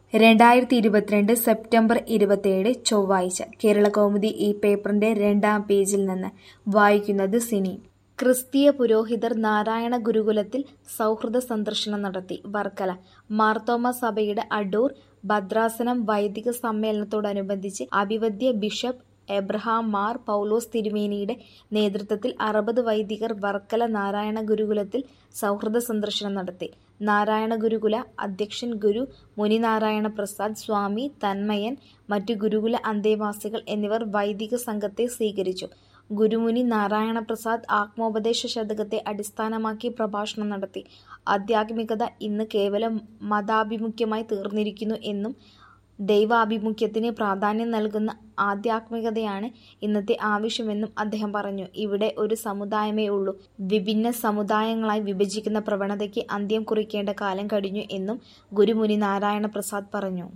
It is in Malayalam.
രണ്ടായിരത്തി ഇരുപത്തിരണ്ട് സെപ്റ്റംബർ ഇരുപത്തിയേഴ് ചൊവ്വാഴ്ച കേരളകൗമുദി ഈ പേപ്പറിന്റെ രണ്ടാം പേജിൽ നിന്ന് വായിക്കുന്നത് സിനി ക്രിസ്തീയ പുരോഹിതർ നാരായണ ഗുരുകുലത്തിൽ സൗഹൃദ സന്ദർശനം നടത്തി വർക്കല മാർത്തോമ സഭയുടെ അടൂർ ഭദ്രാസനം വൈദിക സമ്മേളനത്തോടനുബന്ധിച്ച് അഭിവദ്യ ബിഷപ്പ് എബ്രഹാം മാർ പൗലോസ് തിരുമേനിയുടെ നേതൃത്വത്തിൽ അറുപത് വൈദികർ വർക്കല നാരായണ ഗുരുകുലത്തിൽ സൗഹൃദ സന്ദർശനം നടത്തി നാരായണ ഗുരുകുല അധ്യക്ഷൻ ഗുരു മുനിനാരായണ പ്രസാദ് സ്വാമി തന്മയൻ മറ്റു ഗുരുകുല അന്തേവാസികൾ എന്നിവർ വൈദിക സംഘത്തെ സ്വീകരിച്ചു ഗുരുമുനി നാരായണ പ്രസാദ് ആത്മോപദേശ ശതകത്തെ അടിസ്ഥാനമാക്കി പ്രഭാഷണം നടത്തി ആധ്യാത്മികത ഇന്ന് കേവലം മതാഭിമുഖ്യമായി തീർന്നിരിക്കുന്നു എന്നും ദൈവാഭിമുഖ്യത്തിന് പ്രാധാന്യം നൽകുന്ന ആധ്യാത്മികതയാണ് ഇന്നത്തെ ആവശ്യമെന്നും അദ്ദേഹം പറഞ്ഞു ഇവിടെ ഒരു സമുദായമേ ഉള്ളൂ വിഭിന്ന സമുദായങ്ങളായി വിഭജിക്കുന്ന പ്രവണതയ്ക്ക് അന്ത്യം കുറിക്കേണ്ട കാലം കഴിഞ്ഞു എന്നും ഗുരുമുനി നാരായണ പ്രസാദ് പറഞ്ഞു